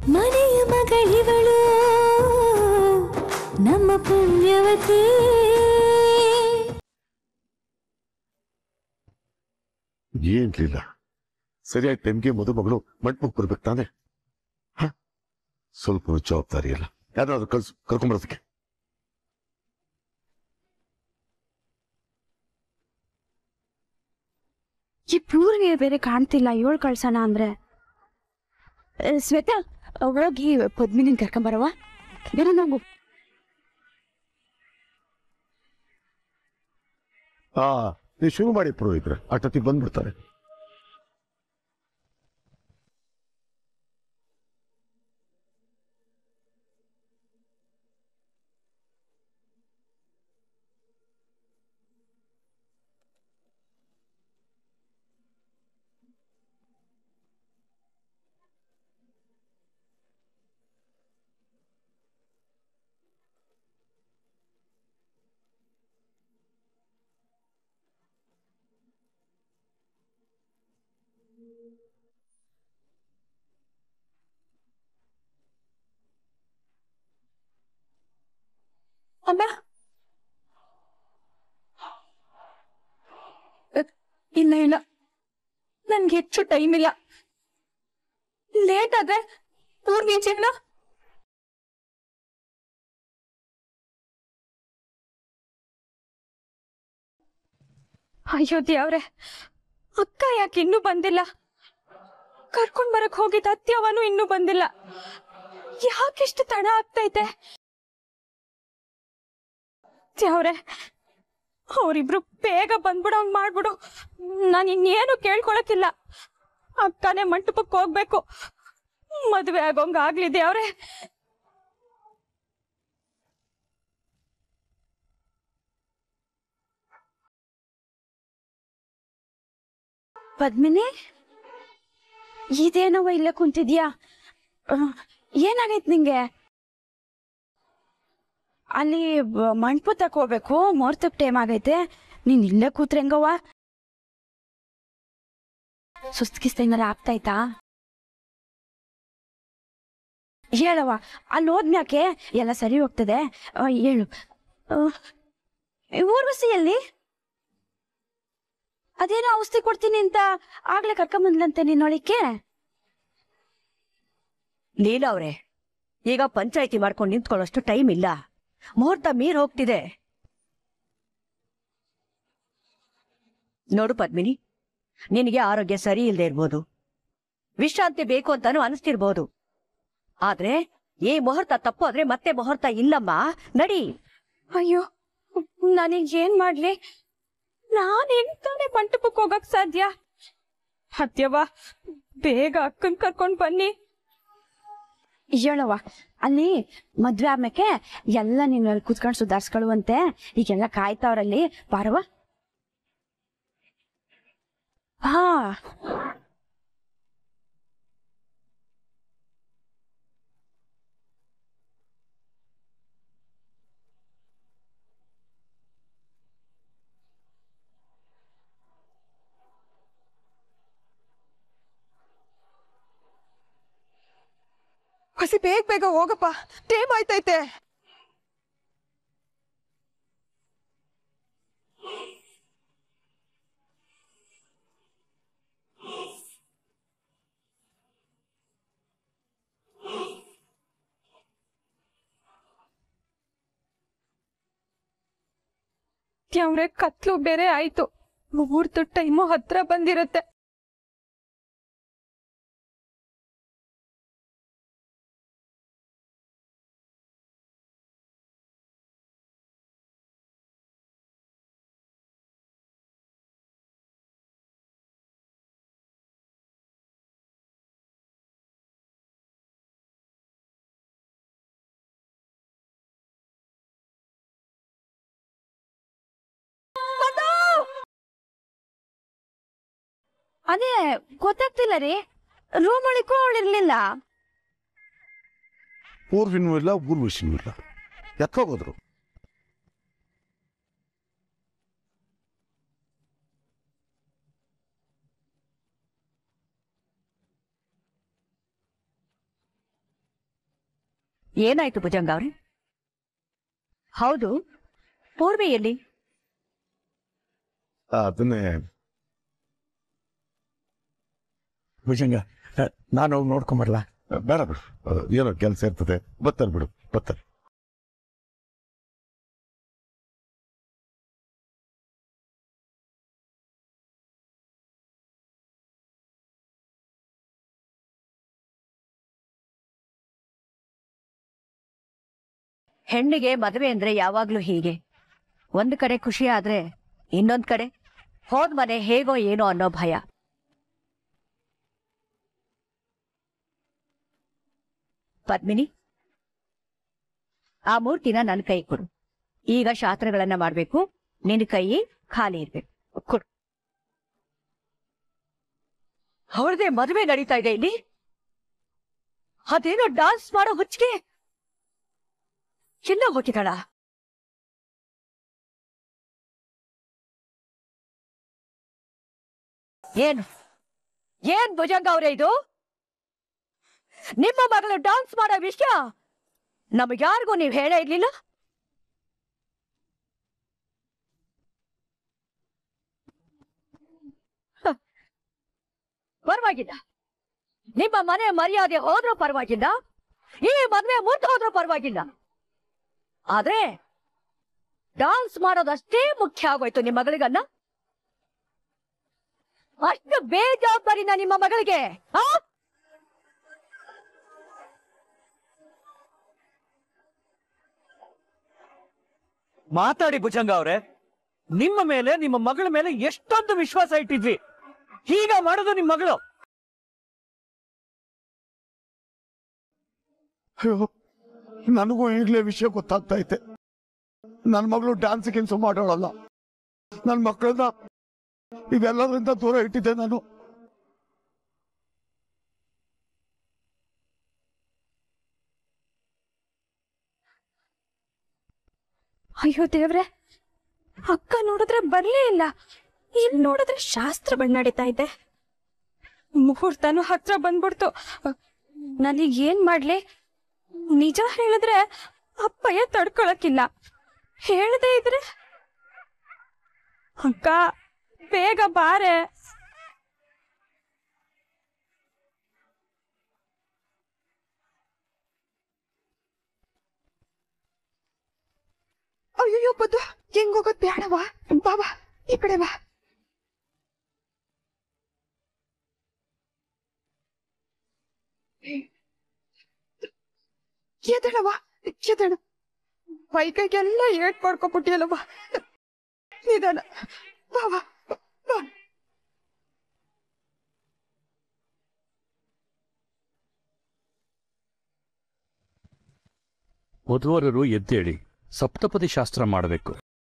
ಮನೆಯ ಮಗಳಿವಳು ನಮ್ಮ ಪುಣ್ಯವತಿ ಏನ್ಲಿಲ್ಲ ಸರಿಯಾಗಿ ಟೈಮ್ಗೆ ಮದುಮಗಳು ಮಂಟಪಕ್ಕೆ ಬರ್ಬೇಕು ತಾನೆ ಹ? ಸ್ವಲ್ಪ ಜವಾಬ್ದಾರಿ ಇಲ್ಲ ಯಾರಾದ್ರೂ ಕಳ್ಸು ಕರ್ಕೊಂಬರೋದಕ್ಕೆ ಈ ಪ್ಲೂರ್ಗೆ ಬೇರೆ ಕಾಣ್ತಿಲ್ಲ ಏಳು ಕಳ್ಸೋಣ ಅಂದ್ರೆ ಆ, ಶ್ವೇತಾ ಒಳಗಿ ಪದ್ಮಿನಿನ್ ಕರ್ಕೊಂಬರವ ಬೇರೆ ನಾವು ಆ ನೀವು ಶುರು ಮಾಡಿ ಪುರೋಹಿತ್ರೆ ಅಷ್ಟೊತ್ತಿಗೆ ಬಂದ್ಬಿಡ್ತಾರೆ ಅಮ್ಮ ಅ, ಇಲ್ಲ ಇಲ್ಲ ನನ್ಗೆ ಹೆಚ್ಚು ಟೈಮ್ ಇಲ್ಲ ಲೇಟ್ ಆದ್ರೆ ಪೂರ್ಣಿ ಜೀವನ ಅಯ್ಯೋ ದೇವ್ರೆ ಅಕ್ಕ ಯಾಕೆ ಇನ್ನೂ ಬಂದಿಲ್ಲ ಕರ್ಕೊಂಡ್ ಬರಕ್ ಹೋಗಿದ್ದ ಅತ್ಯವನು ಇನ್ನೂ ಬಂದಿಲ್ಲ ಯಾಕೆಷ್ಟು ತಡ ಆಗ್ತೈತೆ ದೇವ್ರೆ ಅವರಿಬ್ರು ಬೇಗ ಬಂದ್ಬಿಡೋಂಗ್ ಮಾಡ್ಬಿಡು ನಾನು ಇನ್ನೇನು ಕೇಳ್ಕೊಳಕಿಲ್ಲ ಅಕ್ಕನೇ ಮಂಟಪಕ್ಕೆ ಹೋಗ್ಬೇಕು ಮದ್ವೆ ಆಗೋಂಗ್ ಆಗ್ಲಿ ದೇವ್ರೆ ಪದ್ಮಿನಿ ಇದೇನವ ಇಲ್ಲೇ ಕುಂತಿದ್ಯಾ ಆ, ಏನಾಗೈತ್ ನಿಂಗೆ ಅಲ್ಲಿ ಬ- ಮಂಟಪ ತಕೋಬೇಕು ಮುಹೂರ್ತಕ್ ಟೈಮ್ ಆಗೈತೆ ನೀನ್ ಇಲ್ಲೇ ಕೂತ್ರೆ ಹೆಂಗವ್ವ ಸುಸ್ತಿಗಿಸ್ತ ಏನಾರ ಆಗ್ತಾಯ್ತಾ ಹೇಳವ್ವ ಅಲ್ಲಿ ಹೋದ್ಮ್ಯಾಕೆ ಎಲ್ಲ ಸರಿ ಹೋಗ್ತದೆ ಆ, ಹೇಳು ಆ, ಈ ಊರ್ವಶಿ ಎಲ್ಲಿ ಅದೇನೋ ಔಷಧಿ ಕೊಡ್ತೀನಿ ಅಂತ ಆಗ್ಲೇ ಕರ್ಕೊಂಬಂದ್ಲಂತೆ ನಿನ್ನೊಳಿಕೆ ಲೀಲಾ ಅವ್ರೆ ಈಗ ಪಂಚಾಯತಿ ಮಾಡ್ಕೊಂಡು ನಿಂತ್ಕೊಳ್ಳೋಷ್ಟು ಟೈಮ್ ಇಲ್ಲ ಮುಹೂರ್ತ ಮೀರ್ ಹೋಗ್ತಿದೆ ನೋಡು ಪದ್ಮಿನಿ ನಿನಗೆ ಆರೋಗ್ಯ ಸರಿ ಇಲ್ಲದೆ ಇರ್ಬೋದು ವಿಶ್ರಾಂತಿ ಬೇಕು ಅಂತಾನು ಅನಿಸ್ತಿರ್ಬೋದು ಆದ್ರೆ ಈ ಮುಹೂರ್ತ ತಪ್ಪು ಆದ್ರೆ ಮತ್ತೆ ಮುಹೂರ್ತ ಇಲ್ಲಮ್ಮ ನಡಿ ಅಯ್ಯೋ ನಾನೀಗ ಏನ್ ಮಾಡ್ಲಿ ನಾನ್ ಹೆಂಗ್ ತಾನೇ ಮಂಟಪಕ್ಕೆ ಹೋಗಕ್ ಸಾಧ್ಯ ಹತ್ಯವ್ವ ಬೇಗ ಅಕ್ಕನ್ ಕರ್ಕೊಂಡ್ ಬನ್ನಿ ಹೇಳವ್ವ ಅಲ್ಲಿ ಮದ್ವೆ ಆಮ್ಯಾಕೆ ಎಲ್ಲ ನೀನ್ ಅಲ್ಲಿ ಕುತ್ಕೊಂಡ್ ಸುಧಾರ್ಸ್ಕೊಳ್ಳುವಂತೆ ಈಗೆಲ್ಲ ಕಾಯ್ತಾವ್ರಲ್ಲಿ ಬಾರವ್ವ ಹಾ ಹಸಿ ಬೇಗ ಬೇಗ ಹೋಗಪ್ಪ ಟೈಮ್ ಆಯ್ತೈತೆ ಅವ್ರೆ ಕತ್ಲು ಬೇರೆ ಆಯ್ತು ಮುಹೂರ್ತ ಟೈಮು ಹತ್ರ ಬಂದಿರತ್ತೆ ಅದೇ ಗೊತ್ತಾಗ್ತಿಲ್ಲ ರೀ ರೂಮ್ ಒಳಗೂ ಅವಳಿರ್ಲಿಲ್ಲ ಪೂರ್ವಿನೂ ಇಲ್ಲ ಊರ್ವಶಿನೂ ಇಲ್ಲ ಎತ್ತೋಗೋದ್ರು ಏನಾಯ್ತು ಭುಜಂಗ ಅವ್ರೆ ಹೌದು ಪೂರ್ವಿ ಎಲ್ಲಿ ಅದನ್ನೇ ಭುಜಂಗ ಅ, ನಾನು ಹೋಗಿ ನೋಡ್ಕೊಂಬರ್ಲ ಬೇಡ ಬಿಡು ಆ, ಏನೋ ಕೆಲಸ ಇರ್ತದೆ ಬರ್ತಾರೆ ಬಿಡು ಬರ್ತಾರೆ ಹೆಣ್ಣಿಗೆ ಮದುವೆ ಅಂದ್ರೆ ಯಾವಾಗ್ಲೂ ಹೀಗೆ ಒಂದ್ ಕಡೆ ಖುಷಿ ಆದ್ರೆ ಇನ್ನೊಂದ್ ಕಡೆ ಹೋದ್ ಮನೆ ಹೇಗೋ ಏನೋ ಅನ್ನೋ ಭಯ ಪದ್ಮಿನಿ ಆ ಮೂರ್ತಿನ ನನ್ನ ಕೈ ಕೊಡು ಈಗ ಶಾಸ್ತ್ರಗಳನ್ನ ಮಾಡ್ಬೇಕು ನಿನ್ ಕೈ ಖಾಲಿ ಇರ್ಬೇಕು ಕೊಡು ಅವ್ರದೇ ಮದುವೆ ನಡೀತಾ ಇದೆ ಇಲ್ಲಿ ಅದೇನೋ ಡಾನ್ಸ್ ಮಾಡೋ ಹುಚ್ಚಿಗೆ ಎಲ್ಲ ಹೋಗಿದ್ದಾಳ ಏನು ಏನ್ ಭುಜಂಗ ಅವ್ರೆ ಇದು ನಿಮ್ಮ ಮಗಳು ಡಾನ್ಸ್ ಮಾಡೋ ವಿಷಯ ನಮಗ್ಯಾರಿಗೂ ನೀವ್ ಹೇಳೇ ಇರ್ಲಿಲ್ಲ ಹ. ಪರವಾಗಿಲ್ಲ ನಿಮ್ಮ ಮನೆ ಮರ್ಯಾದೆ ಹೋದ್ರೂ ಪರವಾಗಿಲ್ಲ ಈ ಮದ್ವೆ ಮುರ್ದು ಹೋದ್ರೂ ಪರವಾಗಿಲ್ಲ ಆದ್ರೆ ಡಾನ್ಸ್ ಮಾಡೋದಷ್ಟೇ ಮುಖ್ಯ ಆಗೋಯ್ತು ನಿಮ್ಮ ಮಗಳಿಗನ್ನ ಅಷ್ಟು ಬೇಜವಾಬ್ದಾರಿನ ನಿಮ್ಮ ಮಗಳಿಗೆ ಆ? ಮಾತಾಡಿ ಭುಜಂಗ ಅವ್ರೆ ನಿಮ್ಮ ಮೇಲೆ ನಿಮ್ಮ ಮಗಳ ಮೇಲೆ ಎಷ್ಟೊಂದು ವಿಶ್ವಾಸ ಇಟ್ಟಿದ್ವಿ ಈಗ ಮಾಡೋದು ನಿಮ್ ಮಗಳು ಅಯ್ಯೋ ನನಗೂ ಈಗಲೇ ವಿಷಯ ಗೊತ್ತಾಗ್ತಾ ಐತೆ ನನ್ನ ಮಗಳು ಡ್ಯಾನ್ಸ್ ಗಿನ್ಸು ಮಾಡೋಳಲ್ಲ ನನ್ನ ಮಕ್ಕಳನ್ನ ಇವೆಲ್ಲದರಿಂದ ದೂರ ಇಟ್ಟಿದ್ದೆ ನಾನು ಅಯ್ಯೋ ದೇವ್ರೆ ಅಕ್ಕ ನೋಡಿದ್ರೆ ಬರ್ಲೇ ಇಲ್ಲ ಇಲ್ಲಿ ನೋಡಿದ್ರೆ ಶಾಸ್ತ್ರಗಳು ನಡೀತಾ ಇದೆ ಮುಹೂರ್ತನು ಹತ್ರ ಬಂದ್ಬಿಡ್ತು ನನಗ್ ಏನ್ ಮಾಡ್ಲಿ ನಿಜ ಹೇಳಿದ್ರೆ ಅಪ್ಪಯ್ಯ ತಡ್ಕೊಳಕಿಲ್ಲ ಹೇಳದೇ ಇದ್ರೆ ಅಕ್ಕ ಬೇಗ ಬಾರೆ ಅಯ್ಯೋ ಬದ್ದು ಹೆಂಗ್ ಹೋಗೋದ್ ಬೇಡವಾ ಬಾಬಾ ಈ ಕಡೆ ಬಾ ಎದಳವ ಎದಳ ಕೈ ಕೈಗೆಲ್ಲ ಏಟ್ ಮಾಡ್ಕೊಬಿಟ್ಟಿಯಲ್ಲವ ನಿಧಾನ ಬಾವಾ ಬಾ ವಧುವರರು ಎದ್ದೇಳಿ ಸಪ್ತಪದಿ ಶಾಸ್ತ್ರ ಮಾಡಬೇಕು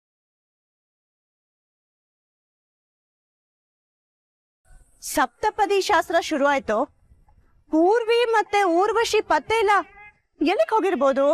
ಸಪ್ತಪದಿ ಶಾಸ್ತ್ರ ಶುರು ಆಯ್ತು ಪೂರ್ವಿ ಮತ್ತೆ ಊರ್ವಶಿ ಪತ್ತೆ ಇಲ್ಲ ಎಲ್ಲಿಗೆ ಹೋಗಿರ್ಬೋದು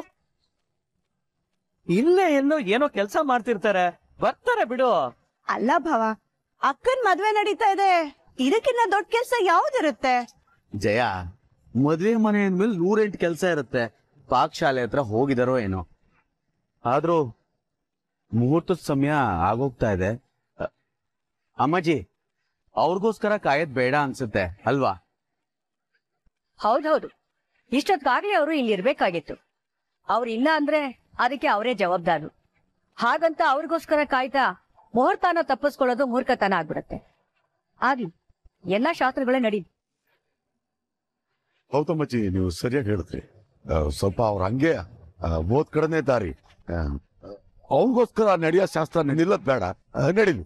ಇಲ್ಲೇ ಎಲ್ಲೋ ಏನೋ ಕೆಲಸ ಮಾಡ್ತಿರ್ತಾರೆ ಬರ್ತಾರೆ ಬಿಡು ಅಲ್ಲ ಭಾವ ಅಕ್ಕನ್ ಮದ್ವೆ ನಡೀತಾ ಇದೆ ಇದಕ್ಕಿನ್ನ ದೊಡ್ಡ ಕೆಲ್ಸ ಯಾವ್ದಿರುತ್ತೆ ಜಯ ಮದ್ವೆ ಮನೆ ಅಂದ್ಮೇಲೆ ನೂರೆಂಟು ಕೆಲಸ ಇರುತ್ತೆ ಪಾಕಶಾಲೆ ಹತ್ರ ಹೋಗಿದಾರೋ ಏನೋ ಆದ್ರೂ ಮುಹೂರ್ತದ ಸಮಯ ಆಗೋಗ್ತಾ ಇದೆ ಅ- ಅಮ್ಮಾಜಿ ಅವ್ರಿಗೋಸ್ಕರ ಕಾಯೋದ್ ಬೇಡ ಅನ್ಸುತ್ತೆ ಅಲ್ವಾ ಹೌದೌದು ಇಷ್ಟೊತ್ತಾಗ್ಲೇ ಅವರು ಇಲ್ಲಿ ಇರ್ಬೇಕಾಗಿತ್ತು ಅವ್ರು ಇಲ್ಲ ಅಂದ್ರೆ ಅದಕ್ಕೆ ಅವರೇ ಜವಾಬ್ದಾರು ಹಾಗಂತ ಅವ್ರಿಗೋಸ್ಕರ ಕಾಯ್ತಾ ಮುಹೂರ್ತನ ತಪ್ಪಿಸ್ಕೊಳ್ಳೋದು ಮೂರ್ಖತನ ಆಗ್ಬಿಡತ್ತೆ ಆಗ್ಲಿ ಎಲ್ಲಾ ಶಾಸ್ತ್ರಗಳೇ ನಡೀಲಿ ಗೌತಮಜ್ಜಿ ನೀವು ಸರಿಯಾಗಿ ಹೇಳಿದ್ರಿ ಆ, ಸ್ವಲ್ಪ ಅವ್ರ ಹಂಗೆ ಆ, ಓದ್ ಕಡೆನೇ ದಾರಿ ಅವನಿಗೋಸ್ಕರ ನಡೆಯೋ ಶಾಸ್ತ್ರ ನಿಲ್ಲದ್ ಬೇಡ ಆ, ನಡೀಲಿ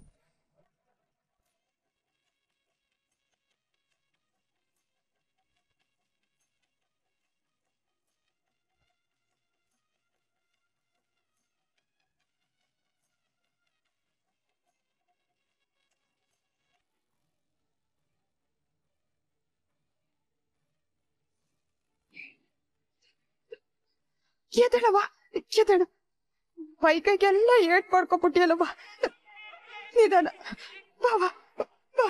ಎದಳವ ಎದಳ ಕೈ ಕೈಗೆಲ್ಲ ಏಟ್ ಮಾಡ್ಕೊಬಿಟ್ಟಿಯಲ್ಲವ ನಿಧಾನ ಬಾವಾ ಬಾ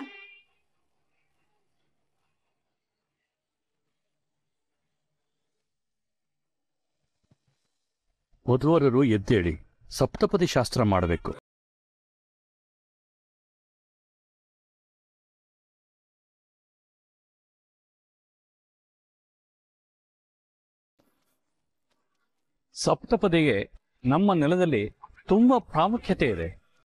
ವಧುವರರು ಎದ್ದೇಳಿ ಸಪ್ತಪದಿ ಶಾಸ್ತ್ರ ಮಾಡಬೇಕು ಸಪ್ತಪದಿಗೆ ನಮ್ಮ ನೆಲದಲ್ಲಿ ತುಂಬಾ ಪ್ರಾಮುಖ್ಯತೆ ಇದೆ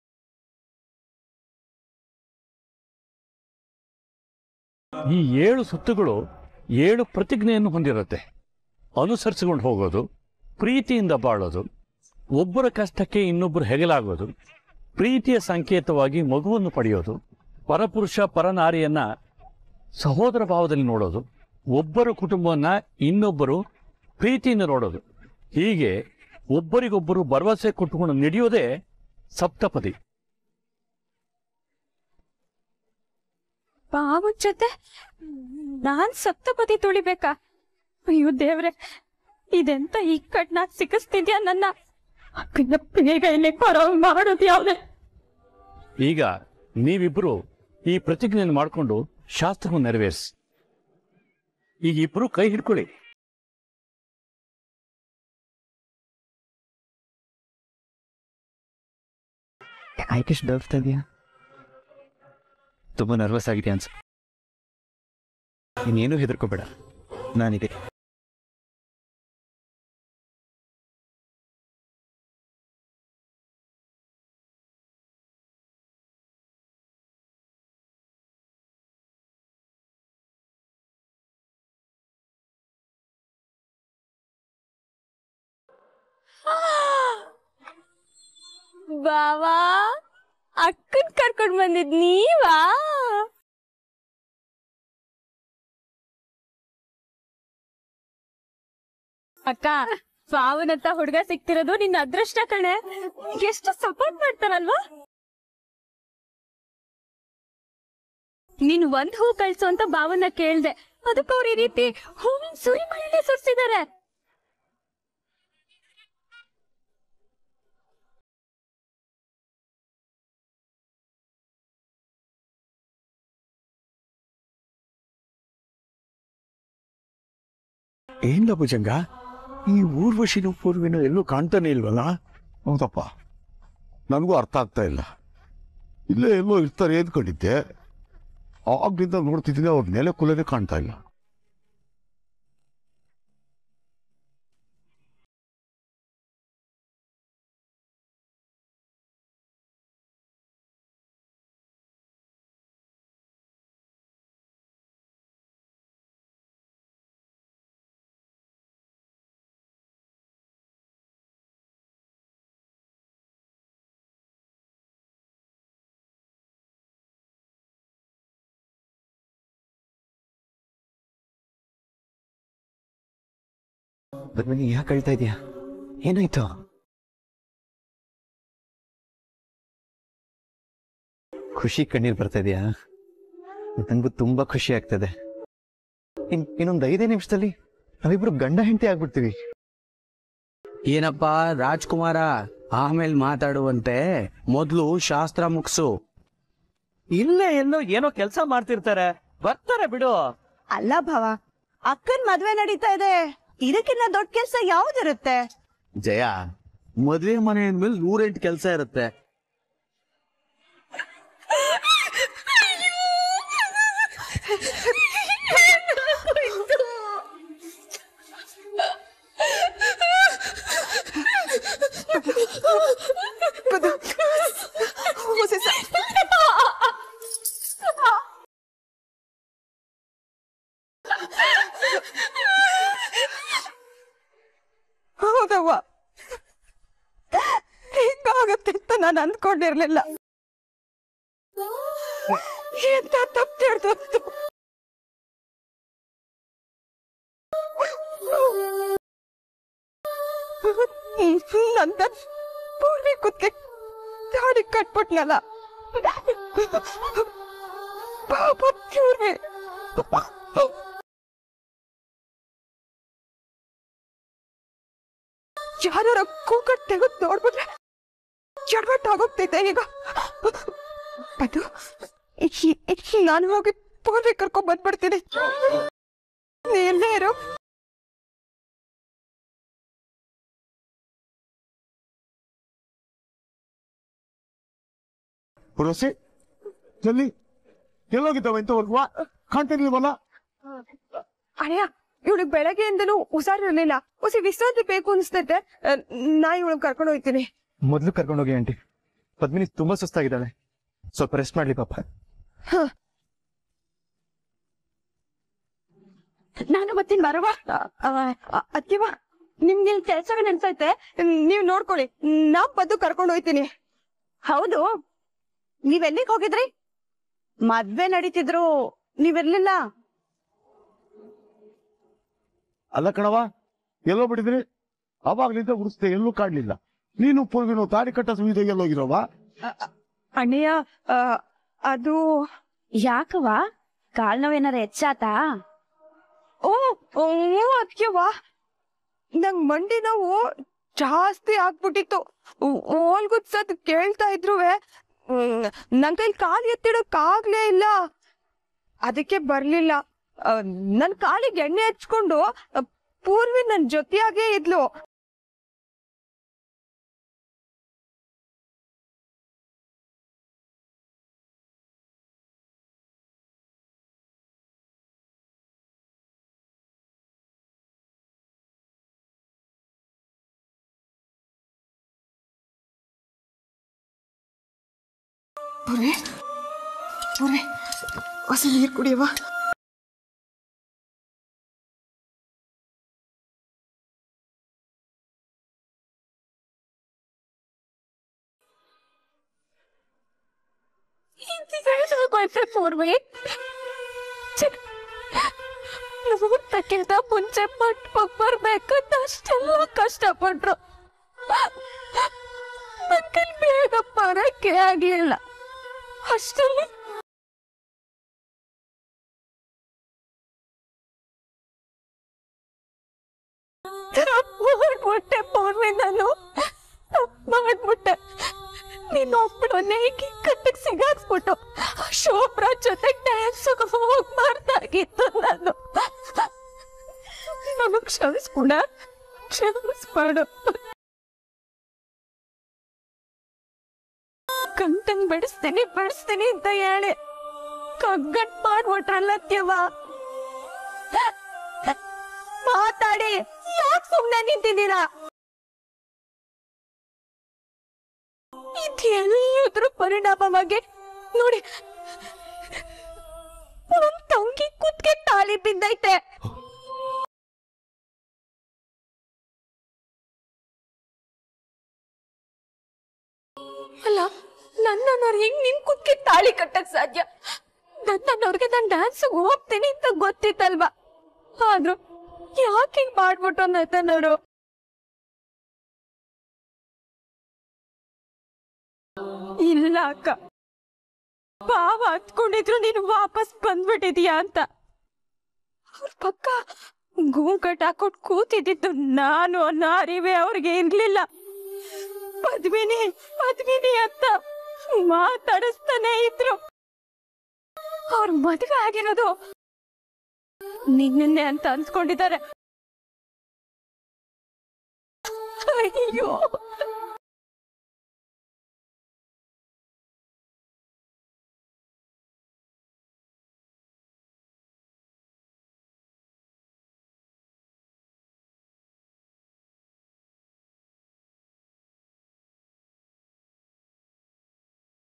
ಈ ಏಳು ಸುತ್ತುಗಳು ಏಳು ಪ್ರತಿಜ್ಞೆಯನ್ನು ಹೊಂದಿರುತ್ತೆ ಅನುಸರಿಸಿಕೊಂಡು ಹೋಗೋದು ಪ್ರೀತಿಯಿಂದ ಬಾಳೋದು ಒಬ್ಬರ ಕಷ್ಟಕ್ಕೆ ಇನ್ನೊಬ್ಬರು ಹೆಗಲಾಗೋದು ಪ್ರೀತಿಯ ಸಂಕೇತವಾಗಿ ಮಗುವನ್ನು ಪಡೆಯೋದು ಪರಪುರುಷ ಪರನಾರಿಯನ್ನ ಸಹೋದರ ಭಾವದಲ್ಲಿ ನೋಡೋದು ಒಬ್ಬರ ಕುಟುಂಬವನ್ನ ಇನ್ನೊಬ್ಬರು ಪ್ರೀತಿಯಿಂದ ನೋಡೋದು ಹೀಗೆ ಒಬ್ಬರಿಗೊಬ್ಬರು ಭರವಸೆ ಕೊಟ್ಟುಕೊಂಡು ನಡೆಯೋದೇ ಸಪ್ತಪದಿ ಬಾವನ್ ಜೊತೆ ನಾನ್ ಸಪ್ತಪದಿ ತುಳಿಬೇಕಾ ಅಯ್ಯೋ ದೇವ್ರೆ ಇದೆಂತ ಇಕ್ಕಟ್ನಾಗ್ ಸಿಕ್ಕಿಸ್ತಿದ್ಯಾ ನನ್ನ ಅಕ್ಕನ ಬೇಗ ಇಲ್ಲಿ ಬರೋ ಮಾಡೋದು ಯಾವ್ದೆ ಈಗ ನೀವಿಬ್ರು ಈ ಪ್ರತಿಜ್ಞೆಯನ್ನು ಮಾಡಿಕೊಂಡು ಶಾಸ್ತ್ರವನ್ನು ನೆರವೇರಿಸಿ ಈಗ ಇಬ್ರು ಕೈ ಹಿಡ್ಕೊಳ್ಳಿ ಆಯ್ಕೆಷ್ಟು ಡರ್ತಾ ಇದೆಯಾ ತುಂಬ ನರ್ವಸ್ ಆಗಿದೆ ಅನ್ಸ ಇನ್ನೇನು ಹೆದರ್ಕೋಬೇಡ ನಾನಿದೆ ಬಾವಾ ಅಕ್ಕನ್ ಕರ್ಕೊಂಡ್ ಬಂದಿದ್ ನೀವಾ ಅಕ್ಕ ಬಾವನಂತ ಹುಡುಗ ಸಿಕ್ತಿರೋದು ನಿನ್ನ ಅದೃಷ್ಟ ಕಣೆ ಎಷ್ಟು ಸಪೋರ್ಟ್ ಮಾಡ್ತಾನಲ್ವಾ ನೀನ್ ಒಂದ್ ಹೂ ಕಳ್ಸು ಅಂತ ಬಾವನ್ನ ಕೇಳ್ದೆ ಅದಕ್ಕೆ ಅವ್ರ ಈ ರೀತಿ ಹೂವಿನ ಸುರಿ ಮಳೆ ಸುರಿಸಿದಾರೆ ಏನಿಲ್ಲ ಭುಜಂಗ ಈ ಊರ್ವಶಿನೂ ಪೂರ್ವಿನೂ ಎಲ್ಲೂ ಕಾಣ್ತಾನೆ ಇಲ್ವಲ್ಲ ಹೌದಪ್ಪ ನನಗೂ ಅರ್ಥ ಆಗ್ತಾ ಇಲ್ಲ ಇಲ್ಲೇ ಎಲ್ಲೋ ಇರ್ತಾರೆ ಅಂದ್ಕೊಂಡಿದ್ದೆ ಆಗ್ಲಿಂದ ನೋಡ್ತಿದ್ದೀನಿ ಅವ್ರ ನೆಲೆ ಕುಲನೇ ಕಾಣ್ತಾ ಇಲ್ಲ ಬದ್ಮನಿ ಯಾಕೆ ಕಳ್ತಾ ಇದೆಯಾ ಏನಾಯ್ತು ಖುಷಿ ಕಣ್ಣೀರ್ ಬರ್ತಾ ಇದೆಯಾ ನಂಗೂ ತುಂಬಾ ಖುಷಿ ಆಗ್ತದೆ ಇನ್ ಇನ್ನೊಂದು ಐದೇ ನಿಮಿಷದಲ್ಲಿ ನಾವಿಬ್ರು ಗಂಡ ಹೆಂಡತಿ ಆಗ್ಬಿಡ್ತೀವಿ ಏನಪ್ಪ ರಾಜ್ಕುಮಾರ ಆಮೇಲೆ ಮಾತಾಡುವಂತೆ ಮೊದ್ಲು ಶಾಸ್ತ್ರ ಮುಗ್ಸು ಇಲ್ಲೇ ಎಲ್ಲೋ ಏನೋ ಕೆಲಸ ಮಾಡ್ತಿರ್ತಾರೆ ಬರ್ತಾರೆ ಬಿಡು ಅಲ್ಲ ಭಾವ ಅಕ್ಕನ್ ಮದ್ವೆ ನಡೀತಾ ಇದೆ ಇದಕ್ಕಿನ್ನ ದೊಡ್ಡ ಕೆಲ್ಸ ಯಾವ್ದಿರುತ್ತೆ ಜಯ ಮದ್ವೆ ಮನೆ ಅಂದ್ಮೇಲೆ ನೂರೆಂಟು ಕೆಲಸ ಇರುತ್ತೆ ಹೌದವ್ವ ಹಿಂಗಾಗತ್ತೆ ಅಂತ ನಾನು ಅಂದ್ಕೊಂಡಿರ್ಲಿಲ್ಲ ಎಂತ ತಪ್ಪು ನಂದ ಪೂರ್ವಿ ಕುತ್ಕೆ ದಾಡಿ ಕಟ್ಬಿಟ್ನಲ್ಲ ಪಾಪ ಪೂರ್ವಿ ಯಾರ ಕೂಕಟ್ ತೆಗೆದು ನೋಡ್ಬಿಟ್ರೆ ಚಡ್ಬಟ್ ಆಗೋಗ್ತೈತೆ ಈಗ ಅದು ನಾನು ಹೋಗಿ ಪೂರ್ವಿ ಕರ್ಕೊಂಡ್ ಬಂದ್ಬಿಡ್ತೀನಿ ನೀ ಎಲ್ಲೇ ಇರು ಪುರೋಸಿ ಜಲ್ಲಿ ಎಲ್ಲೋಗಿದ್ದಾವೆ ಇಂಥವರ್ಗುವ ಕಾಣ್ತಿರ್ಲಿಲ್ವಲ್ಲ ಅಯ್ಯ ಇವಳಿಗೆ ಬೆಳಗ್ಗೆಯಿಂದಲೂ ಹುಷಾರಿರ್ಲಿಲ್ಲ ಹೊಸಿ ವಿಶ್ರಾಂತಿ ಬೇಕು ಅನ್ಸ್ತೈತೆ ಆ, ನಾ ಇವಳಗ್ ಕರ್ಕೊಂಡು ಹೋಗ್ತೀನಿ ಮೊದ್ಲು ಕರ್ಕೊಂಡೋಗಿ ಆಂಟಿ ಪದ್ಮಿನಿ ತುಂಬಾ ಸುಸ್ತಾಗಿದ್ದಾಳೆ ಸ್ವಲ್ಪ ರೆಸ್ಟ್ ಮಾಡ್ಲಿ ಪಾಪ ನಾನು ಬರ್ತೀನಿ ಬರವ ಅತ್ತಿವ ನಿಮ್ಗೆ ಇಲ್ಲಿ ಕೆಲಸ ನೆನ್ಸೈತೆ ನೀವ್ ನೋಡ್ಕೊಳ್ಳಿ ನಾ ಬದ್ದು ಕರ್ಕೊಂಡು ಹೋಗ್ತೀನಿ ಹೌದು ನೀವೆಲ್ಲಿಗೆ ಹೋಗಿದ್ರಿ ಮದ್ವೆ ನಡೀತಿದ್ರು ನೀವಿರ್ಲಿಲ್ಲ ಅಲ್ಲ ಕಣವ ಎಲ್ಲೋ ಬಿಟ್ಟಿದ್ರಿ ಅವಾಗ್ಲಿಂದ ಉಡಿಸ್ದೆ ಎಲ್ಲೂ ಕಾಡ್ಲಿಲ್ಲ ನೀನು ಪೂರ್ವಿನು ತಾಳಿ ಕಟ್ಟ ಸುವಿದೆ ಎಲ್ಲೋಗಿರೋವ ಅಣ್ಣಯ್ಯ ಆ, ಅದು ಯಾಕವ ಕಾಲ್ ನೋವೇನಾರ ಹೆಚ್ಚಾತಾ ಓ ಓ ಅದಕ್ಕೆವಾ ನಂಗ್ ಮಂಡಿ ನೋವು ಜಾಸ್ತಿ ಆಗ್ಬಿಟ್ಟಿತ್ತು ಓಲ್ಗುತ್ಸದ್ ಕೇಳ್ತಾ ಇದ್ರುವೆ ಹ್ಮ್, ನನ್ ಕೈಲಿ ಕಾಲ್ ಎತ್ತಿಡಕ್ ಆಗ್ಲೇ ಇಲ್ಲ ಅದಕ್ಕೆ ಬರ್ಲಿಲ್ಲ ಆ, ನನ್ ಕಾಲಿಗೆ ಎಣ್ಣೆ ಹಚ್ಕೊಂಡು ಆ, ಪೂರ್ವಿ ನನ್ ಜೊತೆಯಾಗೇ ಇದ್ಲು ಪೂರ್ವಿ ಪೂರ್ವಿ ಹೊಸ ನೀರ್ ಕುಡಿಯವ ಪೂರ್ವಿ ಮುಹೂರ್ತಕ್ಕಿಂತ ಮುಂಚೆ ಮಂಟಪಕ್ ಬರ್ಬೇಕಂತ ಅಷ್ಟೆಲ್ಲ ಕಷ್ಟಪಟ್ರು ನನ್ಗೆ ಬೇಗ ಬರಕ್ಕೆ ಆಗ್ಲಿಲ್ಲ ಅಷ್ಟರಲ್ಲಿ ಮಾಡ್ಬಿಟ್ಟೆ ಪೂರ್ವಿ ನಾನು ತಪ್ಪು ಮಾಡ್ಬಿಟ್ಟೆ ನೀನು ಒಬ್ಬಳು ನೇಗಿ ಕಟ್ಟಿಗೆ ಸಿಗಾಕ್ಸ್ಬಿಟ್ಟು ಶೋಭ್ರ ಜೊತೆ ಡ್ಯಾನ್ಸ್ ಹೋಗ್ಬಾರ್ದಾಗಿತ್ತು ನಾನು ನನಗ್ ಕ್ಷಮಿಸ್ಬಿಡ ಕ್ಷಮಿಸ್ಬೇಡ ಕಂಟಂಗ್ ಬೆಳೆಸ್ತೀನಿ ಬೆಳೆಸ್ತೀನಿ ಅಂತ ಹೇಳಿ ಕಗ್ಗಟ್ ಮಾಡ್ಬಿಟ್ರಲ್ಲತ್ಯವ ಮಾತಾಡಿ ಯಾಕೆ ಸುಮ್ನೆ ನಿಂತಿದ್ದೀರಾ ಇದೆಲ್ಲದ್ರ ಪರಿಣಾಮವಾಗಿ ನೋಡಿ ನನ್ ತಂಗಿ ಕುತ್ಗೆ ತಾಳಿ ಬಿದ್ದೈತೆ ಅಲ್ಲ ನನ್ನನ್ನವ್ರು ಹೆಂಗ್ ನಿನ್ ಕುತ್ಗೆ ತಾಳಿ ಕಟ್ಟಕ್ ಸಾಧ್ಯ ನನ್ನವ್ರಿಗೆ ನಾನ್ ಡ್ಯಾನ್ಸ್ ಹೋಗ್ತೀನಿ ಅಂತ ಗೊತ್ತಿತ್ತಲ್ವಾ ಆದ್ರೂ ಯಾಕೆ ಹಿಂಗ್ ಮಾಡ್ಬಿಟ್ಟು ಅನ್ನೈತೆ ನೋಡು ಇಲ್ಲ ಅಕ್ಕ ಭಾವ ಹತ್ಕೊಂಡಿದ್ರು ನೀನು ವಾಪಸ್ ಬಂದ್ಬಿಟ್ಟಿದೀಯಾ ಅಂತ ಅವ್ರ ಪಕ್ಕ ಗೂ ಕಟ್ಟಾಕೊಟ್ ಕೂತಿದ್ದಿದ್ದು ನಾನು ಅನ್ನೋ ಅರಿವೇ ಅವ್ರಿಗೆ ಇರ್ಲಿಲ್ಲ ಪದ್ಮಿನಿ ಪದ್ಮಿನಿ ಅಂತ ಮಾತಾಡಿಸ್ತಾನೆ ಇದ್ರು ಅವ್ರ ಮದುವೆ ಆಗಿರೋದು ನಿನ್ನೆ ಅಂತ ಅನ್ಸ್ಕೊಂಡಿದ್ದಾರೆ ಅಯ್ಯೋ